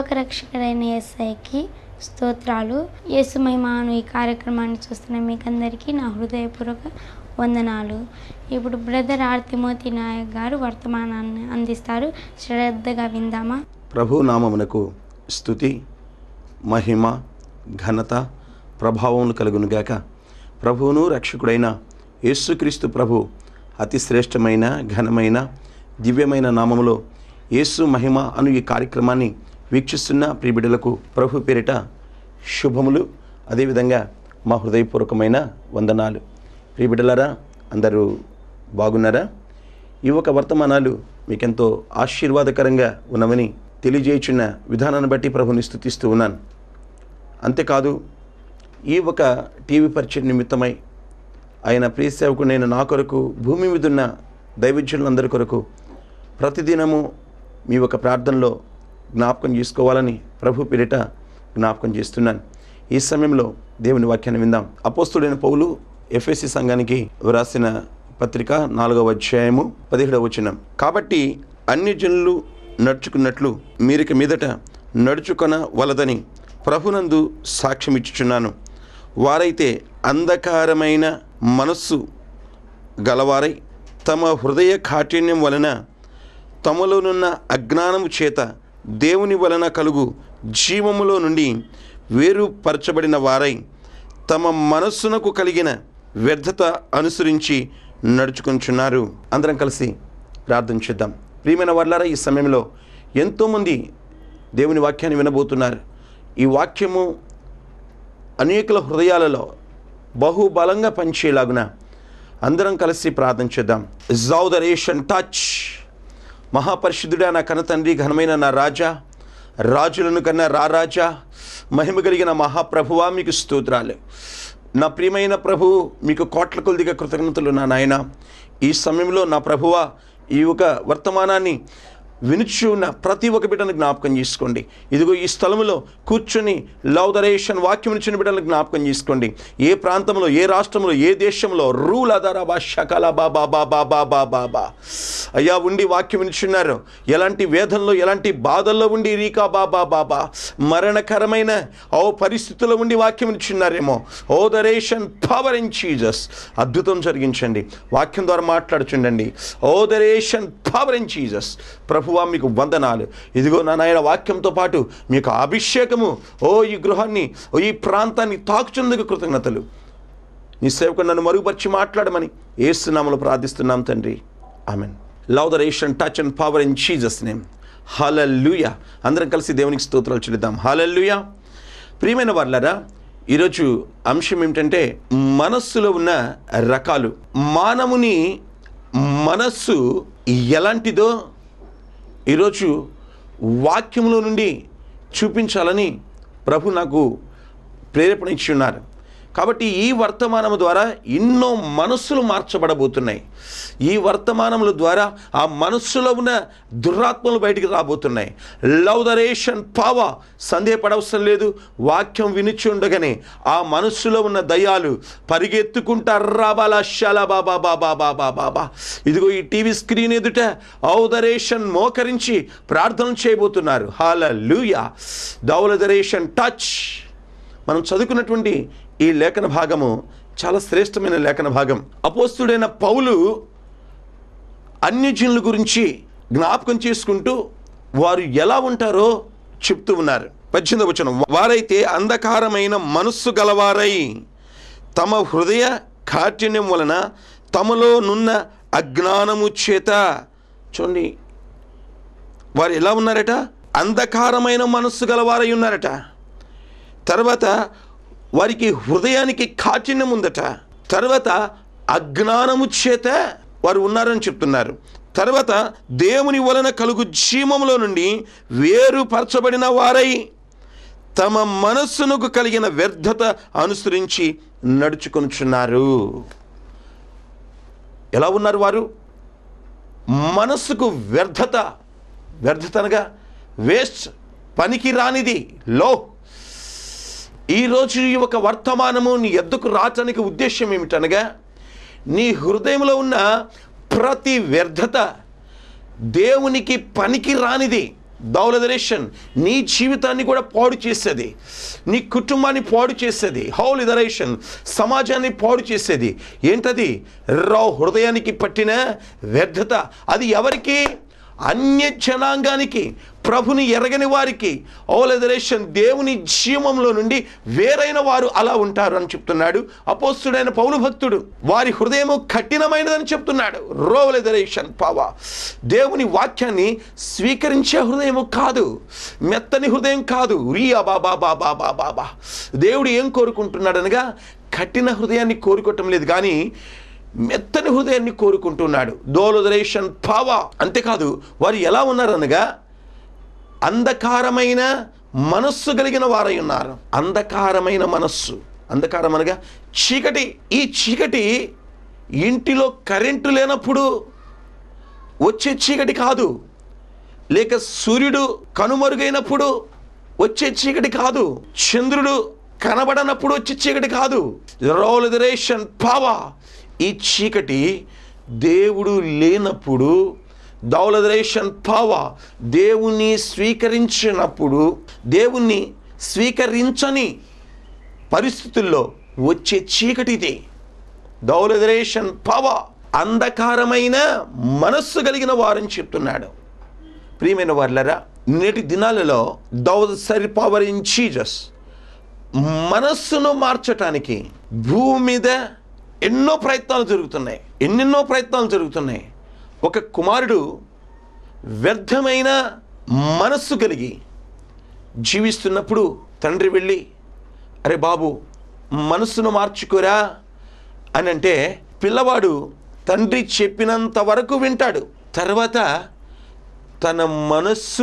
లోకరక్షకుడైన యేసయ్యకి స్తోత్రాలు యేసు మహిమాను ఈ కార్యక్రమాన్ని చూస్తున్న మీకందరికీ నా హృదయపూర్వక వందనాలు ఇప్పుడు బ్రదర్ ఆర్తిమోతి నాయక్ గారు వర్తమానాన్ని అందిస్తారు శ్రద్ధగా విందామా ప్రభు నామమునకు స్థుతి మహిమ ఘనత ప్రభావములు కలుగునుగాక ప్రభువును రక్షకుడైన యేసుక్రీస్తు ప్రభు అతి శ్రేష్టమైన ఘనమైన దివ్యమైన నామములో యేసు మహిమ అను ఈ కార్యక్రమాన్ని వీక్షిస్తున్న ప్రియబిడ్డలకు ప్రభు పేరిట శుభములు అదేవిధంగా మా హృదయపూర్వకమైన వందనాలు ప్రియబిడ్డలారా అందరూ బాగున్నారా ఈ ఒక వర్తమానాలు మీకెంతో ఆశీర్వాదకరంగా ఉన్నవని తెలియజేయుచున్న విధానాన్ని బట్టి ప్రభుని స్థుతిస్తూ ఉన్నాను అంతేకాదు ఈ ఒక టీవీ పరిచయ నిమిత్తమై ఆయన ప్రియ సేవకుడైన నా కొరకు భూమి మీద ఉన్న దైవజ్యులందరి కొరకు ప్రతిదినము మీ ఒక ప్రార్థనలో జ్ఞాపకం చేసుకోవాలని ప్రభు పేరిట జ్ఞాపకం చేస్తున్నాను ఈ సమయంలో దేవుని వాక్యాన్ని విందాం అపోస్తుడైన పౌలు ఎఫ్ఎస్సి సంఘానికి వ్రాసిన పత్రిక నాలుగవ అధ్యాయము పదిహేడవ వచనం కాబట్టి అన్ని జనులు నడుచుకున్నట్లు మీరిక మీదట నడుచుకొన వలదని ప్రభునందు సాక్ష్యమిచ్చుచున్నాను వారైతే అంధకారమైన మనస్సు గలవారై తమ హృదయ కాఠిన్యం వలన తమలోనున్న అజ్ఞానము చేత దేవుని వలన కలుగు జీవములో నుండి వేరుపరచబడిన వారై తమ మనస్సునకు కలిగిన వ్యర్థత అనుసరించి నడుచుకుంటున్నారు అందరం కలిసి ప్రార్థన చేద్దాం ప్రియమైన వాళ్ళారా ఈ సమయంలో ఎంతోమంది దేవుని వాక్యాన్ని వినబోతున్నారు ఈ వాక్యము అనేకుల హృదయాలలో బహుబలంగా పనిచేయలాగున అందరం కలిసి ప్రార్థన చేద్దాం జౌదరేషన్ టచ్ మహాపరిశుద్ధుడా నా కన్న తండ్రి ఘనమైన నా రాజా రాజులను కన్నా రారాజా మహిమ కలిగిన మహాప్రభువా మీకు స్తోత్రాలు నా ప్రియమైన ప్రభు మీకు కోట్ల కొద్దిగా కృతజ్ఞతలు నా నాయన ఈ సమయంలో నా ప్రభువా ఈ ఒక వర్తమానాన్ని వినుచు ఉన్న ప్రతి ఒక్క బిడ్డను జ్ఞాపకం చేసుకోండి ఇదిగో ఈ స్థలంలో కూర్చొని లౌదరేషన్ వాక్యం ఇచ్చిన బిడ్డలను జ్ఞాపకం చేసుకోండి ఏ ప్రాంతంలో ఏ రాష్ట్రంలో ఏ దేశంలో రూల్ అదరా బా షకల బా బా బా బా బా బా బా బా అయ్యా ఉండి వాక్యం వినిచున్నారు ఎలాంటి వేదంలో ఎలాంటి బాధల్లో ఉండి రీకా బా బా బా బా మరణకరమైన ఓ పరిస్థితుల్లో ఉండి వాక్యం ఇచ్చున్నారేమో ఓ దరేషన్ పవర్ ఇన్ చీజస్ అద్భుతం జరిగించండి వాక్యం ద్వారా మాట్లాడుచుండండి ఓ దరేషన్ పవర్ ఇన్ చీజస్ ప్రభువా మీకు వందనాలు ఇదిగో నా నాయన వాక్యంతో పాటు మీకు అభిషేకము ఓ ఈ గృహాన్ని ఓ ఈ ప్రాంతాన్ని తాకుచుందుకు కృతజ్ఞతలు నీ సేవకు నన్ను మరుగుపరిచి మాట్లాడమని ఏసునామలు ప్రార్థిస్తున్నాం తండ్రి amen love the ration touch and power in Jesus name hallelujah అందరం కలిసి దేవునికి స్తోత్రాలు చెల్లిద్దాం హలల్లుయ ప్రియమైన వాళ్ళరా ఈరోజు అంశం ఏమిటంటే మనస్సులో ఉన్న రకాలు మానవుని మనస్సు ఎలాంటిదో ఈరోజు వాక్యంలో నుండి చూపించాలని ప్రభు నాకు ప్రేరేపణ ఇచ్చి ఉన్నారు కాబట్టి ఈ వర్తమానము ద్వారా ఎన్నో మనస్సులు మార్చబడబోతున్నాయి ఈ వర్తమానముల ద్వారా ఆ మనస్సులో ఉన్న దురాత్మలు బయటికి రాబోతున్నాయి లవ్ ద రేషన్ పావ సందేహపడవసరం లేదు వాక్యం వినిచి ఉండగానే ఆ మనస్సులో ఉన్న దయ్యాలు పరిగెత్తుకుంటా రాబాలా షాలా బాబా బాబా బాబా బాబా ఇదిగో ఈ టీవీ స్క్రీన్ ఎదుట ఔదరేషన్ మోకరించి ప్రార్థన చేయబోతున్నారు హాల లూయా దౌలదరేషన్ టచ్ మనం చదువుకున్నటువంటి ఈ లేఖన భాగము చాలా శ్రేష్టమైన లేఖన భాగం అపోస్తుడైన పౌలు అన్యజనుల గురించి జ్ఞాపకం చేసుకుంటూ వారు ఎలా ఉంటారో చెప్తూ ఉన్నారు పద్దెనిమిది వచనం వారైతే అంధకారమైన మనస్సు గలవారై తమ హృదయ కాఠిన్యం వలన తమలో నున్న అజ్ఞానము చేత చూడండి వారు ఎలా ఉన్నారట అంధకారమైన మనస్సు గలవారై ఉన్నారట తర్వాత వారికి హృదయానికి కాఠిన్యం ఉందట తర్వాత అజ్ఞానము చేత వారు ఉన్నారని చెప్తున్నారు తర్వాత దేవుని వలన కలుగు జీవములో నుండి వేరుపరచబడిన వారై తమ మనస్సునకు కలిగిన వ్యర్థత అనుసరించి నడుచుకొనుచున్నారు ఎలా ఉన్నారు వారు మనస్సుకు వ్యర్థత వ్యర్థత అనగా వేస్ట్ పనికి రానిది లో ఈరోజు ఈ ఒక వర్తమానము నీ ఎద్దుకు రావటానికి ఉద్దేశం ఏమిటనగా నీ హృదయంలో ఉన్న ప్రతి వ్యర్థత దేవునికి పనికి రానిది దౌలదరేషన్ నీ జీవితాన్ని కూడా పాడు చేసేది నీ కుటుంబాన్ని పాడు చేసేది హౌలిదరేషన్ సమాజాన్ని పాడు చేసేది ఏంటది రావు హృదయానికి పట్టిన వ్యర్థత అది ఎవరికి అన్య జనాంగానికి ప్రభుని ఎరగని వారికి ఓలదరేషన్ దేవుని జీవంలో నుండి వేరైన వారు అలా ఉంటారు అని చెప్తున్నాడు అపోస్తుడైన పౌలు భక్తుడు వారి హృదయము కఠినమైనదని చెప్తున్నాడు రోవలెదరేషన్ పావా దేవుని వాక్యాన్ని స్వీకరించే హృదయము కాదు మెత్తని హృదయం కాదు రియా బాబా బాబా బాబా బాబా దేవుడు ఏం కోరుకుంటున్నాడు అనగా కఠిన హృదయాన్ని కోరుకోవటం లేదు కానీ మెత్తని హృదయాన్ని కోరుకుంటున్నాడు దోలదరేషన్ పావా అంతేకాదు వారు ఎలా ఉన్నారనగా అంధకారమైన మనస్సు కలిగిన వారై ఉన్నారు అంధకారమైన మనస్సు అంధకారం అనగా చీకటి ఈ చీకటి ఇంటిలో కరెంటు లేనప్పుడు వచ్చే చీకటి కాదు లేక సూర్యుడు కనుమరుగైనప్పుడు వచ్చే చీకటి కాదు చంద్రుడు కనబడనప్పుడు వచ్చే చీకటి కాదు రోలదరేషన్ పావా ఈ చీకటి దేవుడు లేనప్పుడు దౌలదరేషన్ పావా దేవుణ్ణి స్వీకరించినప్పుడు దేవుణ్ణి స్వీకరించని పరిస్థితుల్లో వచ్చే చీకటి ఇది దౌలదరేషన్ పవ అంధకారమైన మనస్సు కలిగిన వారని చెప్తున్నాడు ప్రియమైన వార్లరా నేటి దినాలలో దౌద సరి పవర్ ఇన్ చీజస్ మనస్సును మార్చటానికి భూమి మీద ఎన్నో ప్రయత్నాలు జరుగుతున్నాయి ఎన్నెన్నో ప్రయత్నాలు జరుగుతున్నాయి ఒక కుమారుడు వ్యర్థమైన మనస్సు కలిగి జీవిస్తున్నప్పుడు తండ్రి వెళ్ళి అరే బాబు మనస్సును మార్చుకోరా అని అంటే పిల్లవాడు తండ్రి చెప్పినంత వరకు వింటాడు తర్వాత తన మనస్సు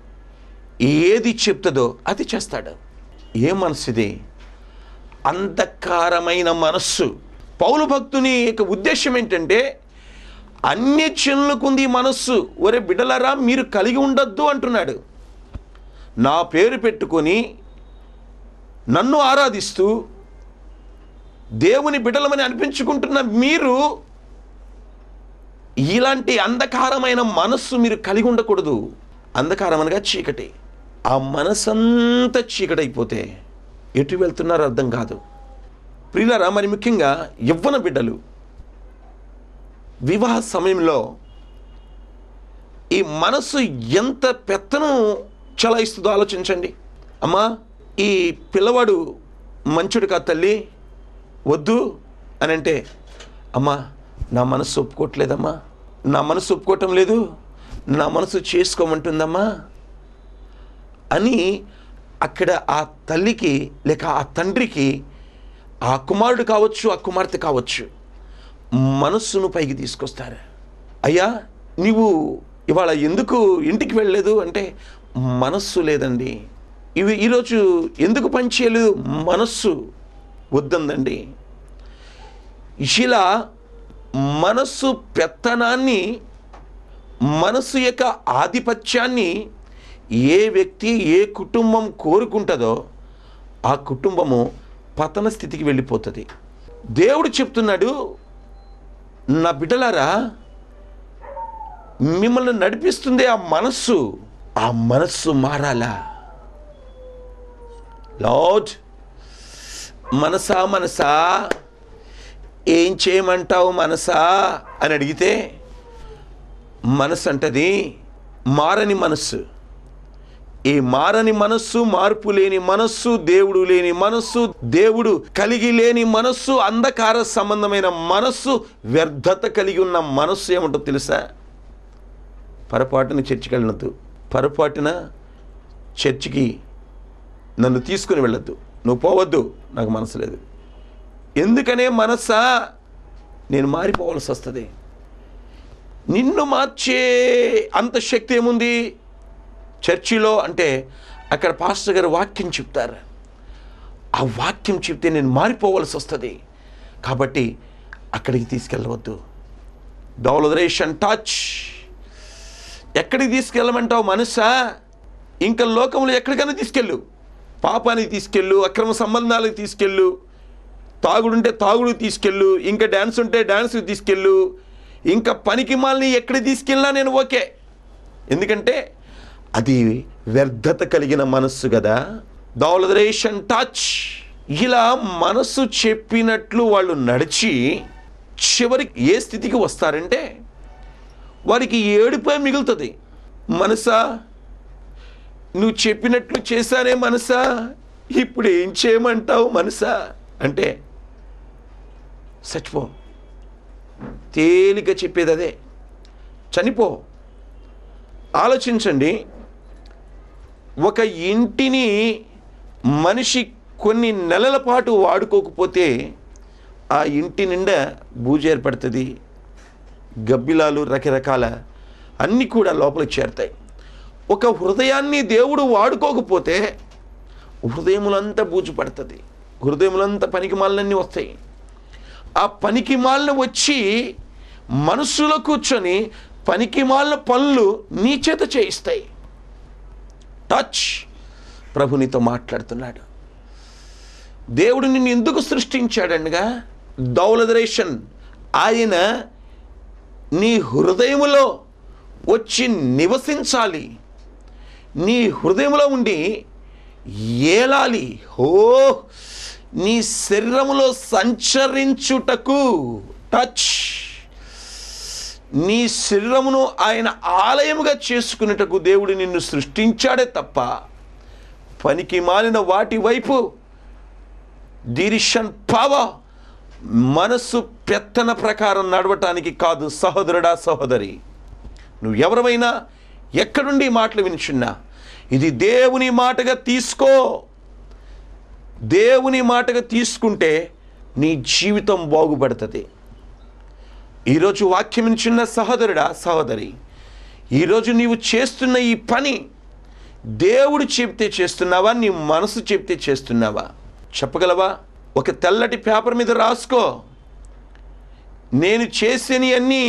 ఏది చెప్తుందో అది చేస్తాడు ఏ మనస్సు ఇది అంధకారమైన మనస్సు పౌలు భక్తుని యొక్క ఉద్దేశం ఏంటంటే అన్య జనులకుంది ఈ మనస్సు ఒరే బిడ్డలారా మీరు కలిగి ఉండొద్దు అంటున్నాడు నా పేరు పెట్టుకొని నన్ను ఆరాధిస్తూ దేవుని బిడ్డలమని అనిపించుకుంటున్న మీరు ఇలాంటి అంధకారమైన మనస్సు మీరు కలిగి ఉండకూడదు అంధకారం అనగా చీకటి ఆ మనసంతా చీకటి అయిపోతే ఎటు వెళ్తున్నారో అర్థం కాదు ప్రియులారా మరి ముఖ్యంగా యవ్వన బిడ్డలు వివాహ సమయంలో ఈ మనస్సు ఎంత పెత్తనం చలాయిస్తుందో ఆలోచించండి అమ్మా ఈ పిల్లవాడు మంచుడు కా తల్లి వద్దు అని అంటే అమ్మా నా మనసు ఒప్పుకోవట్లేదమ్మా నా మనసు ఒప్పుకోవటం లేదు నా మనసు చేసుకోమంటుందమ్మా అని అక్కడ ఆ తల్లికి లేక ఆ తండ్రికి ఆ కుమారుడు కావచ్చు ఆ కుమార్తె కావచ్చు మనస్సును పైకి తీసుకొస్తారు అయ్యా నీవు ఇవాళ ఎందుకు ఇంటికి వెళ్ళలేదు అంటే మనస్సు లేదండి ఇవి ఈరోజు ఎందుకు పనిచేయలేదు మనస్సు వద్దందండి ఇలా మనస్సు పెత్తనాన్ని మనస్సు యొక్క ఆధిపత్యాన్ని ఏ వ్యక్తి ఏ కుటుంబం కోరుకుంటుందో ఆ కుటుంబము పతన స్థితికి వెళ్ళిపోతుంది దేవుడు చెప్తున్నాడు నా బిడ్డలారా మిమ్మల్ని నడిపిస్తుంది ఆ మనస్సు ఆ మనస్సు మారాలా లార్డ్ మనసా మనసా ఏం చేయమంటావు మనసా అని అడిగితే మనసు అంటది మారని మనస్సు ఈ మారని మనస్సు మార్పు లేని మనస్సు దేవుడు లేని మనస్సు దేవుడు కలిగి లేని మనస్సు అంధకార సంబంధమైన మనస్సు వ్యర్థత కలిగి ఉన్న మనస్సు ఏమంటో తెలుసా పొరపాటున చర్చికి వెళ్ళొద్దు పొరపాటున చర్చికి నన్ను తీసుకుని వెళ్ళొద్దు నువ్వు పోవద్దు నాకు మనసు లేదు ఎందుకనే మనసా నేను మారిపోవాల్సి వస్తుంది నిన్ను మార్చే అంత శక్తి ఏముంది చర్చిలో అంటే అక్కడ పాస్టర్ గారు వాక్యం చెప్తారు ఆ వాక్యం చెప్తే నేను మారిపోవాల్సి వస్తుంది కాబట్టి అక్కడికి తీసుకెళ్ళవద్దు డౌలరేషన్ టచ్ ఎక్కడికి తీసుకెళ్ళమంటావు మనసా ఇంకా లోకంలో ఎక్కడికైనా తీసుకెళ్ళు పాపానికి తీసుకెళ్ళు అక్రమ సంబంధాలకు తీసుకెళ్ళు తాగుడుంటే తాగుడు తీసుకెళ్ళు ఇంకా డ్యాన్స్ ఉంటే డ్యాన్స్ తీసుకెళ్ళు ఇంకా పనికి మాలని ఎక్కడ తీసుకెళ్ళినా నేను ఓకే ఎందుకంటే అది వ్యర్థత కలిగిన మనస్సు కదా దౌలదరేషన్ టచ్ ఇలా మనస్సు చెప్పినట్లు వాళ్ళు నడిచి చివరికి ఏ స్థితికి వస్తారంటే వారికి ఏడుపై మిగులుతుంది మనసా నువ్వు చెప్పినట్లు చేశానే మనసా ఇప్పుడు ఏం చేయమంటావు మనసా అంటే చచ్చిపో తేలిక చెప్పేది అదే చనిపో ఆలోచించండి ఒక ఇంటిని మనిషి కొన్ని నెలల పాటు వాడుకోకపోతే ఆ ఇంటి నిండా బూజు ఏర్పడుతుంది గబ్బిలాలు రకరకాల అన్నీ కూడా లోపలికి చేరుతాయి ఒక హృదయాన్ని దేవుడు వాడుకోకపోతే హృదయములంతా బూజు పడుతుంది హృదయములంతా పనికి మాలన్నీ వస్తాయి ఆ పనికి మాలిన వచ్చి మనసులో కూర్చొని పనికి మాలిన పనులు నీ చేత చేయిస్తాయి టచ్ ప్రభు నీతో మాట్లాడుతున్నాడు దేవుడు నిన్ను ఎందుకు సృష్టించాడనగా దౌలదరేషన్ ఆయన నీ హృదయములో వచ్చి నివసించాలి నీ హృదయంలో ఉండి ఏలాలి ఓ నీ శరీరములో సంచరించుటకు టచ్ నీ శరీరమును ఆయన ఆలయముగా చేసుకునేటకు దేవుడు నిన్ను సృష్టించాడే తప్ప పనికి మాలిన వాటి వైపు డిరిషన్ పవర్ మనస్సు పెత్తన ప్రకారం నడవటానికి కాదు సహోదరుడా సహోదరి నువ్వు ఎవరివైనా ఎక్కడుండి ఈ మాటలు వినిచున్నా ఇది దేవుని మాటగా తీసుకో దేవుని మాటగా తీసుకుంటే నీ జీవితం బాగుపడుతుంది ఈరోజు వాక్యం చిన్న సహోదరుడా సహోదరి ఈరోజు నీవు చేస్తున్న ఈ పని దేవుడు చెప్తే చేస్తున్నావా నీ మనసు చెప్తే చేస్తున్నావా చెప్పగలవా ఒక తెల్లటి పేపర్ మీద రాసుకో నేను చేసేని అన్నీ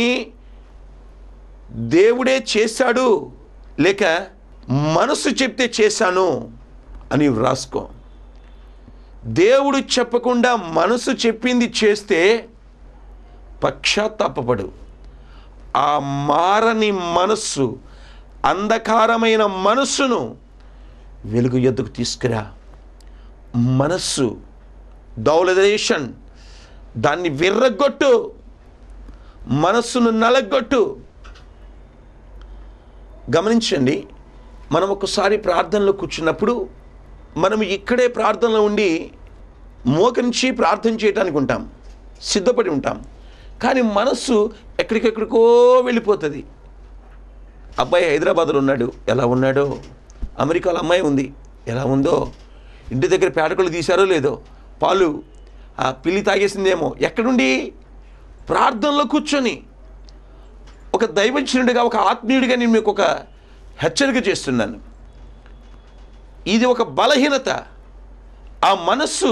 దేవుడే చేశాడు లేక మనసు చెప్తే చేశాను అని వ్రాసుకో దేవుడు చెప్పకుండా మనసు చెప్పింది చేస్తే పశ్చాత్తాపడు ఆ మారని మనస్సు అంధకారమైన మనస్సును వెలుగు ఎద్దుకు తీసుకురా మనస్సు దౌలదేశన్ దాన్ని విర్రగొట్టు మనస్సును నలగొట్టు గమనించండి మనం ఒకసారి ప్రార్థనలో కూర్చున్నప్పుడు మనం ఇక్కడే ప్రార్థనలో ఉండి మోకరించి ప్రార్థన చేయడానికి ఉంటాం సిద్ధపడి ఉంటాం కానీ మనస్సు ఎక్కడికెక్కడికో వెళ్ళిపోతుంది అబ్బాయి హైదరాబాద్లో ఉన్నాడు ఎలా ఉన్నాడో అమెరికాలో అమ్మాయి ఉంది ఎలా ఉందో ఇంటి దగ్గర పేడకలు తీశారో లేదో పాలు ఆ పిల్లి తాగేసిందేమో ఎక్కడుండి ప్రార్థనలో కూర్చొని ఒక దైవజనుడిగా ఒక ఆత్మీయుడిగా నేను మీకు ఒక హెచ్చరిక చేస్తున్నాను ఇది ఒక బలహీనత ఆ మనస్సు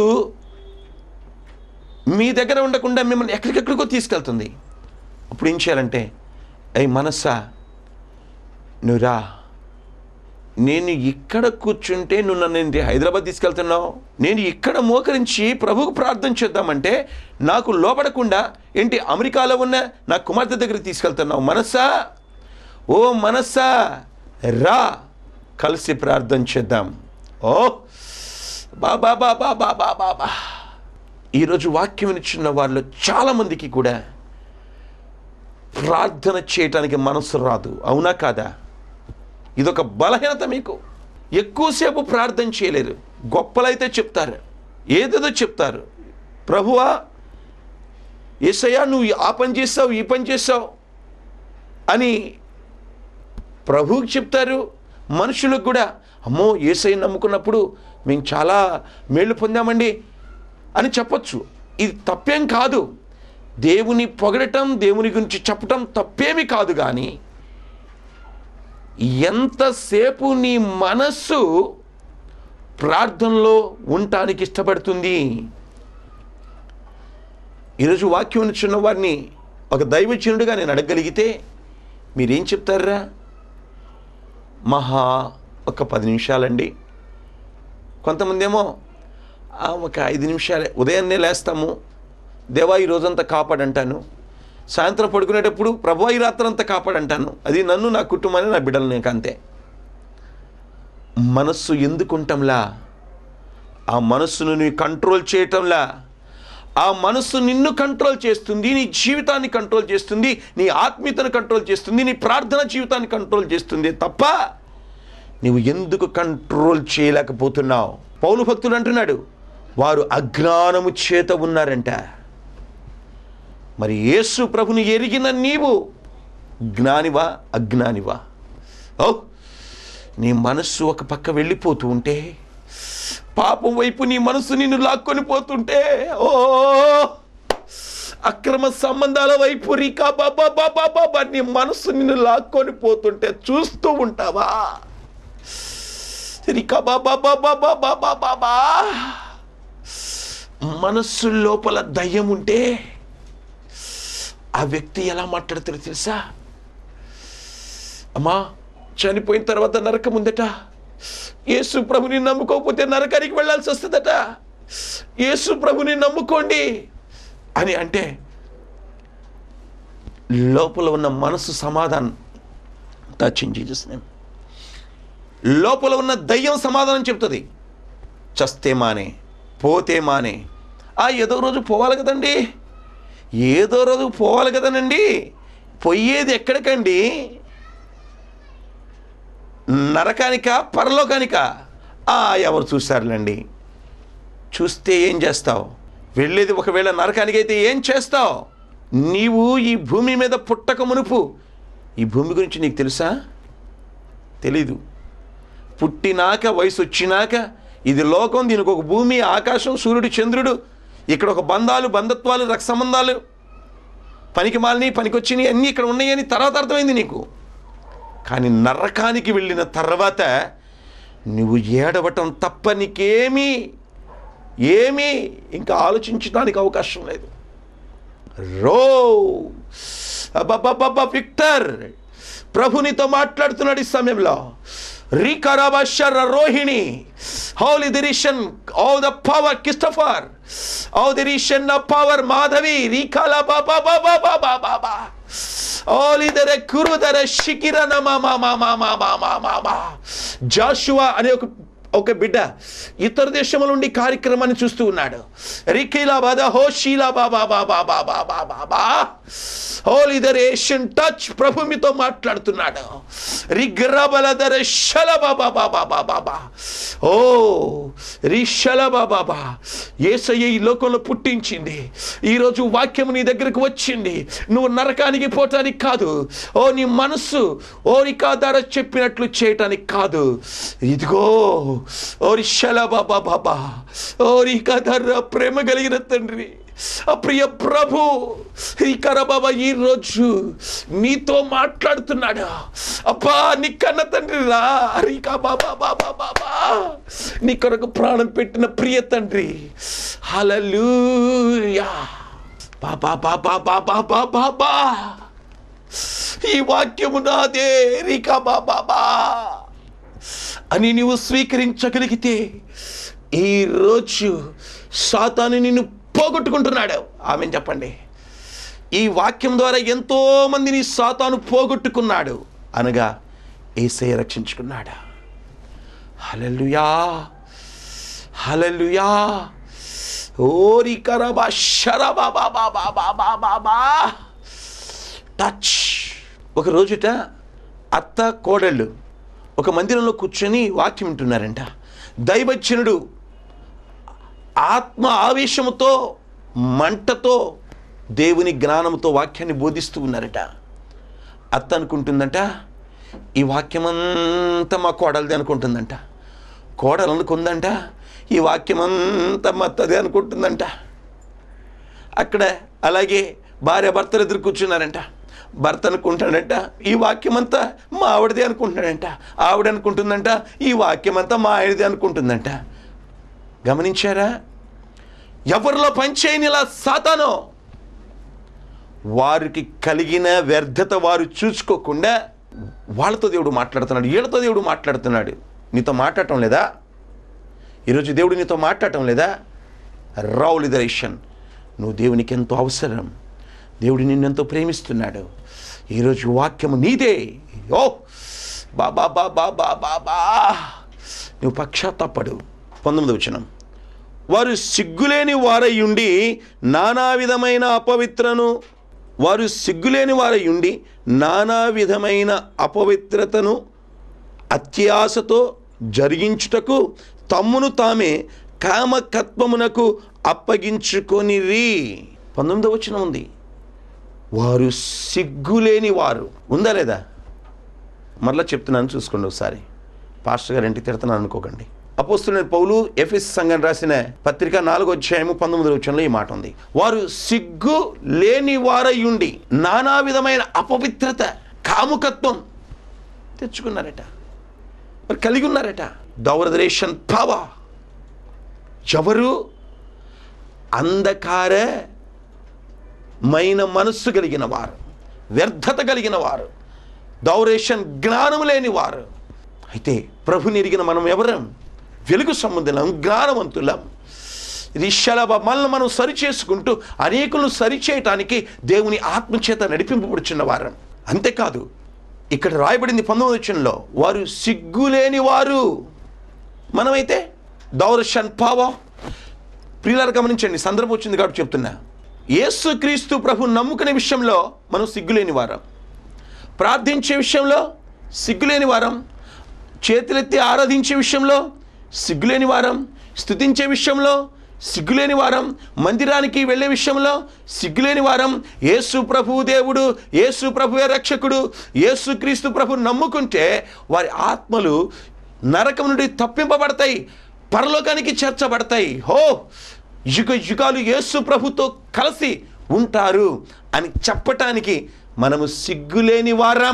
మీ దగ్గర ఉండకుండా మిమ్మల్ని ఎక్కడికెక్కడికో తీసుకెళ్తుంది అప్పుడు ఏం చేయాలంటే అయ్యి మనస్సా నువ్వు రా నేను ఇక్కడ కూర్చుంటే నువ్వు నన్ను ఏంటి హైదరాబాద్ తీసుకెళ్తున్నావు నేను ఇక్కడ మోకరించి ప్రభువుకు ప్రార్థన చేద్దామంటే నాకు లోపడకుండా ఏంటి అమెరికాలో ఉన్న నా కుమార్తె దగ్గరికి తీసుకెళ్తున్నావు మనస్సా ఓ మనస్సా రా కలిసి ప్రార్థన చేద్దాం ఓ బాబా బాబా బాబా బాబా ఈరోజు వాక్యం ఇచ్చిన వాళ్ళు చాలామందికి కూడా ప్రార్థన చేయటానికి మనసు రాదు అవునా కాదా ఇదొక బలహీనత మీకు ఎక్కువసేపు ప్రార్థన చేయలేరు గొప్పలైతే చెప్తారు ఏదేదో చెప్తారు ప్రభువా ఏసయ్యా నువ్వు ఆ పని చేస్తావు ఈ పని చేస్తావు అని ప్రభువుకి చెప్తారు మనుషులకు కూడా అమ్మో ఏసై నమ్ముకున్నప్పుడు మేము చాలా మేళ్ళు పొందామండి అని చెప్పొచ్చు ఇది తప్పేం కాదు దేవుని పొగడటం దేవుని గురించి చెప్పటం తప్పేమి కాదు కానీ ఎంతసేపు నీ మనస్సు ప్రార్థనలో ఉండటానికి ఇష్టపడుతుంది ఈరోజు వాక్యం చిన్న వారిని ఒక దైవచనుడిగా నేను అడగగలిగితే మీరేం చెప్తారా మహా ఒక పది నిమిషాలండి కొంతమంది ఏమో "ఆ, ఒక ఐదు నిమిషాలే ఉదయాన్నే లేస్తాము దేవా ఈ రోజంతా కాపాడంటాను సాయంత్రం పడుకునేటప్పుడు ప్రభు ఈ రాత్రంతా కాపాడంటాను అది నన్ను నా కుటుంబాన్ని నా బిడ్డలు నాకు అంతే మనస్సు ఎందుకుంటంలా ఆ మనస్సును నీ కంట్రోల్ చేయటంలా ఆ మనస్సు నిన్ను కంట్రోల్ చేస్తుంది నీ జీవితాన్ని కంట్రోల్ చేస్తుంది నీ ఆత్మీయతను కంట్రోల్ చేస్తుంది నీ ప్రార్థన జీవితాన్ని కంట్రోల్ చేస్తుంది తప్ప నీవు ఎందుకు కంట్రోల్ చేయలేకపోతున్నావు పౌలు భక్తుడు అంటున్నాడు వారు అజ్ఞానము చేత ఉన్నారంట మరి యేసు ప్రభుని ఎరిగిన నీవు జ్ఞానివా అజ్ఞానివా ఓ నీ మనస్సు ఒక పక్క వెళ్ళిపోతూ ఉంటే పాపం వైపు నీ మనసు నిన్ను లాక్కొని పోతుంటే ఓ అక్రమ సంబంధాల వైపు రికా బాబా బాబా బాబా నీ మనసు నిన్ను లాక్కొని పోతుంటే చూస్తూ ఉంటావా రికా బాబా బాబా బాబా బాబా మనస్సు లోపల దయ్యం ఉంటే ఆ వ్యక్తి ఎలా మాట్లాడతాడో తెలుసా అమ్మా చనిపోయిన తర్వాత నరకం ఉందట యేసు ప్రభుని నమ్ముకోకపోతే నరకానికి వెళ్ళాల్సి వస్తుందట యేసు ప్రభుని నమ్ముకోండి అని అంటే లోపల ఉన్న మనసు సమాధానం టచింగ్ జీసస్ నేమ్ లోపల ఉన్న దయ్యం సమాధానం చెప్తుంది చస్తే మానే పోతే మానే ఆ ఏదో రోజు పోవాలి కదండి ఏదో రోజు పోవాలి కదనండి పోయేది ఎక్కడికండి నరకానిక పరలోకానిక ఆ ఎవరు చూస్తారులేండి చూస్తే ఏం చేస్తావు వెళ్ళేది ఒకవేళ నరకానికైతే ఏం చేస్తావు నీవు ఈ భూమి మీద పుట్టక మునుపు ఈ భూమి గురించి నీకు తెలుసా తెలీదు పుట్టినాక వయసు వచ్చినాక ఇది లోకం దీనికి ఒక భూమి ఆకాశం సూర్యుడు చంద్రుడు ఇక్కడ ఒక బంధాలు బంధత్వాలు రక్త సంబంధాలు పనికి మాలిని పనికొచ్చినాయి అన్నీ ఇక్కడ ఉన్నాయని తర్వాత అర్థమైంది నీకు కానీ నరకానికి వెళ్ళిన తర్వాత నువ్వు ఏడవటం తప్ప నీకేమీ ఏమీ ఇంకా ఆలోచించడానికి అవకాశం లేదు రో అబ్బబ్బబ్బబ్బ విక్టర్ ప్రభునితో మాట్లాడుతున్నాడు ఈ సమయంలో రీకరాబశర రోహిణి హౌల్ దిరిషన్ ఓ ద పవర్ క్రిస్టఫర్ ఓ దిరిషన్ పవర్ మాధవి రీకాల బాబా బాబా బాబా బాబా ఓలిదర కురుదర శిఖిరన మామా మామా మామా మామా జాషువా అనే ఒక ఒక బిడ్డ ఇతర దేశముల నుండి కార్యక్రమాన్ని చూస్తూ ఉన్నాడు రిఖిలా బాద హోషీలా బాబా బాబా బాబా బాబా బా హోల్ ఇదర్ ఏషియన్ టచ్ ప్రభు మీతో మాట్లాడుతున్నాడు రిగ్రబలదర శల బాబా బాబా బాబా బా ఓ రిషల బాబా బా ఏసయ్య ఈ లోకంలో పుట్టించింది ఈరోజు వాక్యము నీ దగ్గరకు వచ్చింది నువ్వు నరకానికి పోవటానికి కాదు ఓ నీ మనస్సు ఓరికా ధర చెప్పినట్లు చేయటానికి కాదు ఇదిగో ఓరి శల బాబా బాబా ఓరికా ధర ప్రేమ కలిగిన తండ్రి ఆ ప్రియ ప్రభు ఈ బాబా ఈ రోజు నీతో మాట్లాడుతున్నాడు అబ్బా నీ కన్న తండ్రి రా రీకా బాబా బాబా బాబా నీ కొరకు ప్రాణం పెట్టిన ప్రియ తండ్రి హలలుయా బాబా బాబా బాబా బాబా బా ఈ వాక్యము నాదే రీకా బాబా బా అని నీవు స్వీకరించగలిగితే ఈరోజు సాతాను నిన్ను పోగొట్టుకుంటున్నాడు ఆమె చెప్పండి ఈ వాక్యం ద్వారా ఎంతో మందిని సాతాను పోగొట్టుకున్నాడు అనగా ఏసయ్య రక్షించుకున్నాడు హలలుయా హలలుయా ఓరి కరబా శరబా బాబా బాబా బాబా బా టచ్ ఒక రోజుట అత్త కోడళ్ళు ఒక మందిరంలో కూర్చొని వాక్యం వింటున్నారంట దైవజనుడు ఆత్మ ఆవేశముతో మంటతో దేవుని జ్ఞానంతో వాక్యాన్ని బోధిస్తూ ఉన్నారట అత్త అనుకుంటుందంట ఈ వాక్యమంతా మా కోడలది అనుకుంటుందంట కోడలు అనుకుందంట ఈ వాక్యమంతా మత్తది అనుకుంటుందంట అక్కడ అలాగే భార్య భర్తలు ఎదురు కూర్చున్నారంట భర్త అనుకుంటాడంట ఈ వాక్యమంతా మా ఆవిడదే అనుకుంటున్నాడంట ఆవిడ అనుకుంటుందంట ఈ వాక్యమంతా మా ఆయనదే అనుకుంటుందంట గమనించారా ఎవరిలో పనిచేయని ఇలా సాతానో వారికి కలిగిన వ్యర్థత వారు చూసుకోకుండా వాళ్ళతో దేవుడు మాట్లాడుతున్నాడు వీళ్ళతో దేవుడు మాట్లాడుతున్నాడు నీతో మాట్లాడటం లేదా ఈరోజు దేవుడు నీతో మాట్లాడటం లేదా రావులు ఇదరేషన్ నువ్వు దేవునికి ఎంతో అవసరం దేవుడు నిన్నెంతో ప్రేమిస్తున్నాడు ఈరోజు వాక్యము నీదే ఓ బాబా బాబా బాబా బా నువ్వు పక్షాత్తాపడు పంతొమ్మిది వచనం వారు సిగ్గులేని వారై ఉండి నానా విధమైన అపవిత్రను వారు సిగ్గులేని వారై ఉండి నానా విధమైన అపవిత్రతను అత్యాశతో జరిగించుటకు తమ్మును తామే కామకత్వమునకు అప్పగించుకొనిరి పంతొమ్మిదవ వచనం ఉంది వారు సిగ్గులేని వారు ఉందా లేదా మరలా చెప్తున్నాను చూసుకోండి ఒకసారి పాస్టర్ గారు ఇంటికి తిడుతున్నాను అనుకోకండి అపోస్తున్న పౌలు ఎఫెస్ సంఘం రాసిన పత్రిక నాలుగో అధ్యాయము పంతొమ్మిది వచ్చంలో ఈ మాట ఉంది వారు సిగ్గు లేని వారయుండి నానా విధమైన అపవిత్రత కాముకత్వం తెచ్చుకున్నారట మరి కలిగి ఉన్నారట దౌరదరేషన్ పవ ఎవరు అంధకార మైన మనస్సు కలిగిన వారు వ్యర్థత కలిగిన వారు దౌరేషన్ జ్ఞానం లేని వారు అయితే ప్రభుని ఎరిగిన మనం ఎవరం వెలుగు సంబంధులం జ్ఞానవంతులం రిషలభ మనల్ని మనం సరిచేసుకుంటూ అనేకులను సరిచేయటానికి దేవుని ఆత్మచేత నడిపింపబడుచున్న వారం అంతేకాదు ఇక్కడ రాయబడింది పంతొమ్మిది వచ్చంలో వారు సిగ్గులేని వారు మనమైతే దౌరషన్ పావ ప్రియులారు గమనించండి సందర్భం వచ్చింది కాబట్టి చెప్తున్నా యేసుక్రీస్తు ప్రభు నమ్ముకునే విషయంలో మనం సిగ్గులేని వారం ప్రార్థించే విషయంలో సిగ్గులేని వారం చేతులెత్తి ఆరాధించే విషయంలో సిగ్గులేని వారం స్తుతించే విషయంలో సిగ్గులేని వారం మందిరానికి వెళ్ళే విషయంలో సిగ్గులేని వారం యేసు ప్రభు దేవుడు యేసు ప్రభువే రక్షకుడు యేసు క్రీస్తు ప్రభు నమ్ముకుంటే వారి ఆత్మలు నరకం నుండి తప్పింపబడతాయి పరలోకానికి చేర్చబడతాయి హో యుగ యుగాలు యేసు ప్రభుతో కలిసి ఉంటారు అని చెప్పటానికి మనము సిగ్గులేని వారం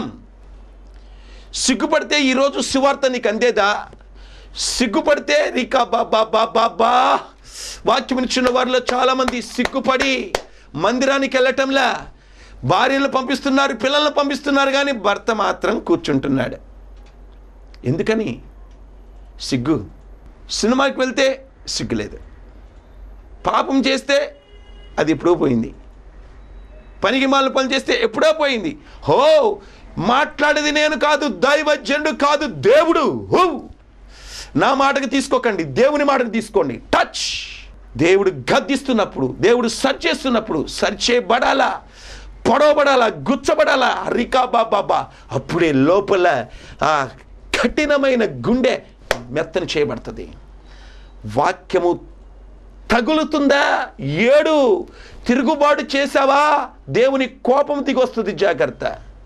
సిగ్గుపడితే ఈరోజు సువార్త నీకు అందేదా సిగ్గుపడితే రికా బాబా బాబా బా వాక్యం ఇచ్చిన వారిలో చాలామంది సిగ్గుపడి మందిరానికి వెళ్ళటంలా భార్యలను పంపిస్తున్నారు పిల్లలను పంపిస్తున్నారు కానీ భర్త మాత్రం కూర్చుంటున్నాడు ఎందుకని సిగ్గు సినిమాకి వెళ్తే సిగ్గు లేదు పాపం చేస్తే అది ఎప్పుడో పోయింది పనికి మాల పని చేస్తే ఎప్పుడో పోయింది హో మాట్లాడేది నేను కాదు దైవజనుడు కాదు దేవుడు హో నా మాటకు తీసుకోకండి దేవుని మాటకు తీసుకోండి టచ్ దేవుడు గద్దిస్తున్నప్పుడు దేవుడు సరి చేస్తున్నప్పుడు సరి చేయబడాలా పొడవబడాలా గుచ్చబడాలా రికా బాబా అప్పుడే లోపల ఆ కఠినమైన గుండె మెత్తని చేయబడుతుంది వాక్యము తగులుతుందా ఏడు తిరుగుబాటు చేశావా దేవుని కోపం దిగొస్తుంది జాగ్రత్త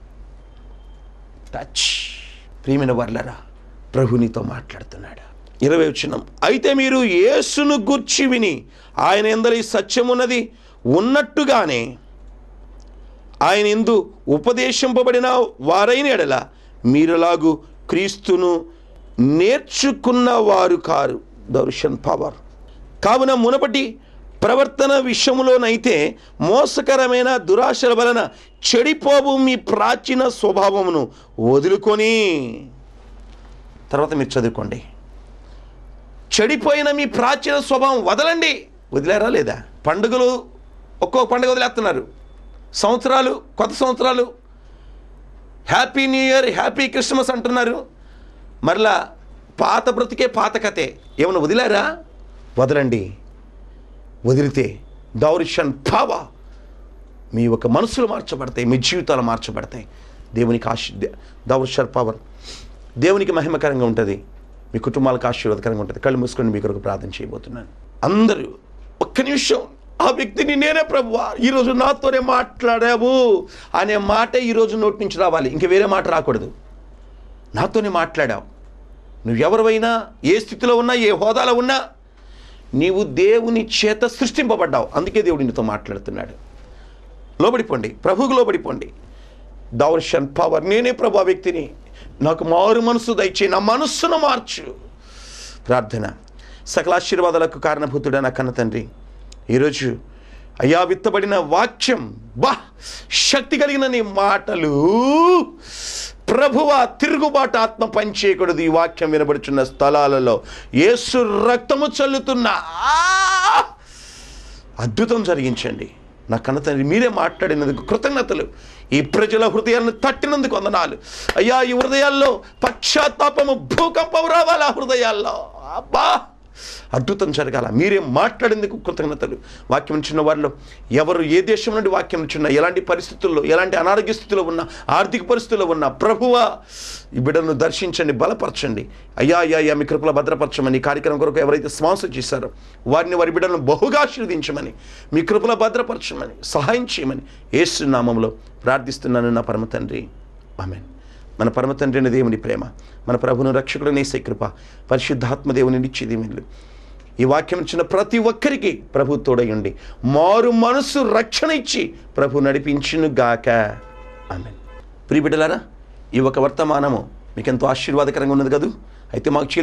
టచ్ ప్రియమైన వర్లరా ప్రభునితో మాట్లాడుతున్నాడు ఇరవై వచ్చినం అయితే మీరు యేసును గుర్చి విని ఆయన ఎందరి సత్యమున్నది ఉన్నట్టుగానే ఆయన ఎందు ఉపదేశింపబడిన వారైన ఎడల మీరులాగు క్రీస్తును నేర్చుకున్న వారు కారు దర్శన్ పవర్ కావున మునపటి ప్రవర్తన విషయంలోనైతే మోసకరమైన దురాశల వలన చెడిపోవు మీ ప్రాచీన స్వభావమును వదులుకొని తర్వాత మీరు చదువుకోండి చెడిపోయిన మీ ప్రాచీన స్వభావం వదలండి వదిలేరా లేదా పండుగలు ఒక్కొక్క పండుగ వదిలేస్తున్నారు సంవత్సరాలు కొత్త సంవత్సరాలు happy new year happy Christmas అంటున్నారు మరలా పాత బ్రతికే పాత కథే ఏమైనా వదిలారా వదలండి వదిలితే దౌరిషన్ భావ మీ యొక్క మనసులు మార్చబడతాయి మీ జీవితాలు మార్చబడతాయి దేవునికి ఆశ దౌర్షర్ పవర్ దేవునికి మహిమకరంగా ఉంటుంది మీ కుటుంబాలకు ఆశీర్వాదకరంగా ఉంటుంది కళ్ళు మూసుకొని మీ కొరకు ప్రార్థన చేయబోతున్నాను అందరూ ఒక్క నిమిషం ఆ వ్యక్తిని నేనే ప్రభువా ఈరోజు నాతోనే మాట్లాడావు అనే మాట ఈరోజు నోటి నుంచి రావాలి ఇంక వేరే మాట రాకూడదు నాతోనే మాట్లాడావు నువ్వు ఎవరివైనా ఏ స్థితిలో ఉన్నా ఏ హోదాలో ఉన్నా నీవు దేవుని చేత సృష్టింపబడ్డావు అందుకే దేవుడు నీతో మాట్లాడుతున్నాడు లోబడిపోండి ప్రభువుకు లోబడిపోండి దౌర్షన్ పవర్ నేనే ప్రభు ఆ వ్యక్తిని నాకు మారు మనసు దయచే నా మనస్సును మార్చు ప్రార్థన సకల ఆశీర్వాదాలకు కారణభూతుడైన కన్న తండ్రి ఈరోజు అయ్యా విత్తబడిన వాక్యం బా శక్తి కలిగిన నీ మాటలు ప్రభువ తిరుగుబాటు ఆత్మ పనిచేయకూడదు ఈ వాక్యం వినబడుచున్న స్థలాలలో యేసు రక్తము చల్లుతున్న ఆ! అద్భుతం జరిగించండి నా కన్న తండ్రి మీరే మాట్లాడినందుకు కృతజ్ఞతలు ఈ ప్రజల హృదయాలను తట్టినందుకు వందనాలు అయ్యా ఈ హృదయాల్లో పశ్చాత్తాపము భూకంపం రావాలి ఆ హృదయాల్లో అబ్బా అద్భుతం జరగాల మీరే మాట్లాడేందుకు కృతజ్ఞతలు వాక్యం చిన్న వారిలో ఎవరు ఏ దేశం నుండి వాక్యం చిన్న ఎలాంటి పరిస్థితుల్లో ఎలాంటి అనారోగ్య స్థితిలో ఉన్నా ఆర్థిక పరిస్థితుల్లో ఉన్నా ప్రభువా ఈ బిడ్డను దర్శించండి బలపరచండి అయ్యా అయ్యా అయ్యా మీ కృపలో భద్రపరచమని ఈ కార్యక్రమం కొరకు ఎవరైతే స్పాన్సర్ చేశారో వారిని వారి బిడ్డలను బహుగా ఆశీర్వదించమని మీ కృపలో భద్రపరచమని సహాయం చేయమని ఏసు నామంలో ప్రార్థిస్తున్నాను నా పరమ తండ్రి ఆమెన్ మన పరమ తండ్రి అయిన దేవుని ప్రేమ మన ప్రభును రక్షకుడు నేసే కృప పరిశుద్ధాత్మ దేవుని నిత్య దీవెనలు ఈ వాక్యం ఇచ్చిన ప్రతి ఒక్కరికి ప్రభు తోడయుండి మారు మనసు రక్షణ ఇచ్చి ప్రభు నడిపించును గాక ఆమె ప్రియబిడ్డలారా ఈ ఒక వర్తమానము మీకు ఎంతో ఆశీర్వాదకరంగా ఉన్నది కదూ అయితే మాకు చీ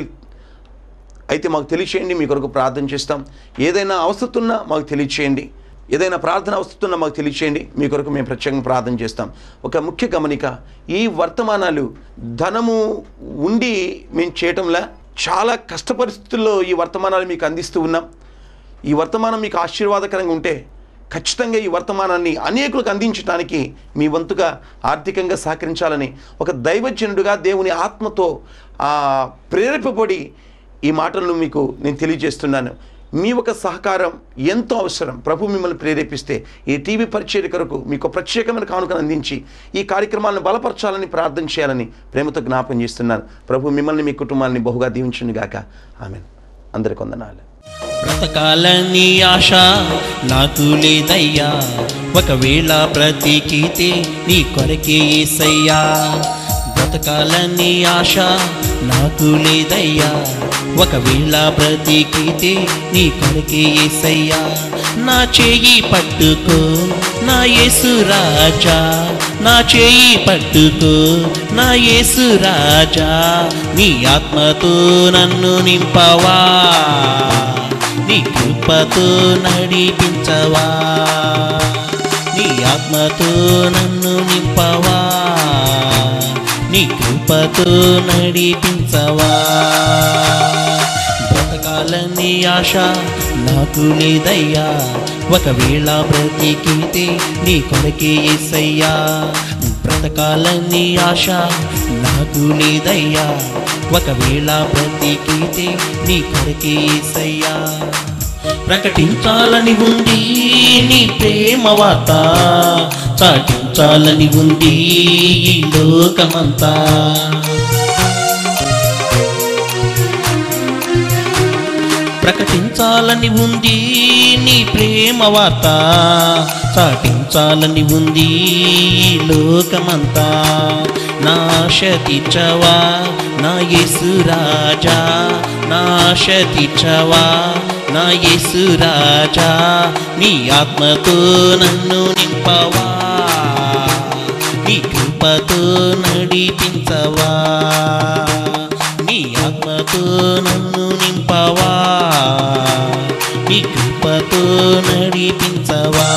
అయితే మాకు తెలియచేయండి మీ కొరకు ప్రార్థన చేస్తాం ఏదైనా అవసరం ఉన్నా మాకు తెలియచేయండి ఏదైనా ప్రార్థన అవసరం ఉన్నా మాకు తెలియచేయండి మీ కొరకు మేము ప్రత్యేకంగా ప్రార్థన చేస్తాం ఒక ముఖ్య గమనిక ఈ వర్తమానాలు ధనము ఉండి మేము చేయటంలా చాలా కష్ట పరిస్థితుల్లో ఈ వర్తమానాలు మీకు అందిస్తూ ఉన్నాం ఈ వర్తమానం మీకు ఆశీర్వాదకరంగా ఉంటే ఖచ్చితంగా ఈ వర్తమానాన్ని అనేకులకు అందించడానికి మీ వంతుగా ఆర్థికంగా సహకరించాలని ఒక దైవజనుడుగా దేవుని ఆత్మతో ఆ, ప్రేరేపబడి ఈ మాటలను మీకు నేను తెలియజేస్తున్నాను మీ ఒక సహకారం ఎంతో అవసరం ప్రభు మిమ్మల్ని ప్రేరేపిస్తే ఈ టీవీ పరిచయ కొరకు మీకు ప్రత్యేకమైన కానుకను అందించి ఈ కార్యక్రమాలను బలపరచాలని ప్రార్థన చేయాలని ప్రేమతో జ్ఞాపం చేస్తున్నాను ప్రభు మిమ్మల్ని మీ కుటుంబాన్ని బహుగా దీవించును గాక ఆమె అందరికి వందనాలు బ్రతకాలని ఆశ నాకు లేదయ్యా ఒకవేళ బ్రతికితే నీ కొరకే ఏసయ్యా బ్రతకాలని ఆశ నాకు లేదయ్యా ఒకవేళ బ్రతికితే నీ కొరకే ఏసయ్యా నా చేయి పట్టుకో నా యేసు రాజా నా చేయి పట్టుకో నా యేసు రాజా నీ ఆత్మతో నన్ను నింపవా నీ కృపతో నడిపించవా నీ ఆత్మతో నన్ను నింపవా నీ కృపతో నడిపించవా బ్రతకాలని ఆశ నాకు లేదయ్యా ఒకవేళ బ్రతికితే నీ కొరకే ఎస్సయ్యా బ్రతకాలని ఆశ నాకు లేదయ్యా ఒకవేళ బ్రతికితే నీ కొరకే ఎస్సయ్యా ప్రకటించాలని ఉంది నీ ప్రేమ వార్త చాటించాలని ఉంది ఈ లోకమంతా ప్రకటించాలని ఉంది నీ ప్రేమ వార్త చాటించాలని ఉంది ఈ లోకమంతా నా ఆశ తీర్చవా నా యేసు రాజా నా ఆశ తీర్చవా నా యేసు రాజా నీ ఆత్మతో నన్ను నింపవా నీ కృపతో నడిపించవా నీ ఆత్మతో నన్ను నింపవా నీ కృపతో నడిపించవా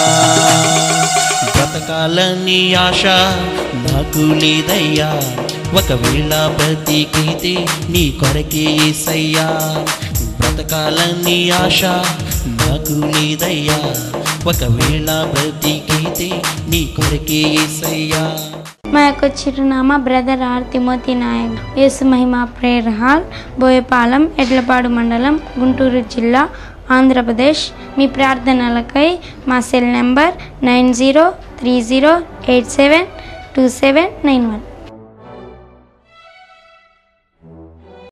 బ్రతకాలని ఆశ నాకు లేదయ్యా ఒకవేళ బ్రతికితే నీ కొరకే ఏసయ్యా బ్రతకాలని ఆశ నాకు లేదయ్యా ఒకవేళ బ్రతికితే నీ కొరకే ఏసయ్యా మా యొక్క చిరునామా brother are Timothy Naik Yesu Mahima prayer hall Boyapalem Edlapadu మండలం గుంటూరు జిల్లా ఆంధ్రప్రదేశ్ మీ ప్రార్థనలకై మా cell number nine zero three zero eight seven two seven nine one